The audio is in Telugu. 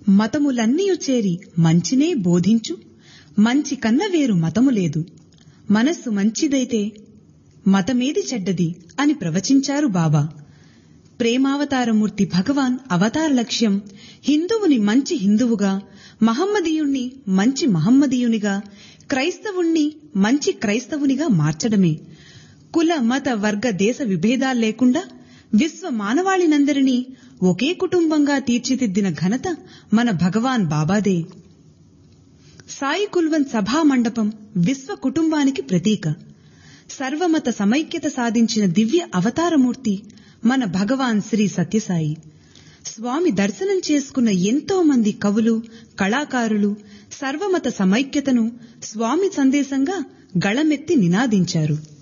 మతములన్నీయు చేరి మంచినే బోధించు మంచి కన్న వేరు మతము లేదు మనస్సు మంచిదైతే మతమేది చెడ్డది అని ప్రవచించారు బాబా ప్రేమావతారమూర్తి భగవాన్ అవతార లక్ష్యం హిందువుని మంచి హిందువుగా మహమ్మదీయుణ్ణి మంచి మహమ్మదీయునిగా క్రైస్తవుణ్ణి మంచి క్రైస్తవునిగా మార్చడమే కుల మత వర్గ దేశ విభేదాలు లేకుండా విశ్వ మానవాళినందరినీ ఒకే కుటుంబంగా తీర్చిదిద్దిన ఘనత మన భగవాన్ బాబాదే సాయి కుల్వన్ సభా మండపం విశ్వ కుటుంబానికి ప్రతీక సర్వమత సమైక్యత సాధించిన దివ్య అవతారమూర్తి మన భగవాన్ శ్రీ సత్యసాయి స్వామి దర్శనం చేసుకున్న ఎంతో మంది కవులు కళాకారులు సర్వమత సమైక్యతను స్వామి సందేశంగా గళమెత్తి నినాదించారు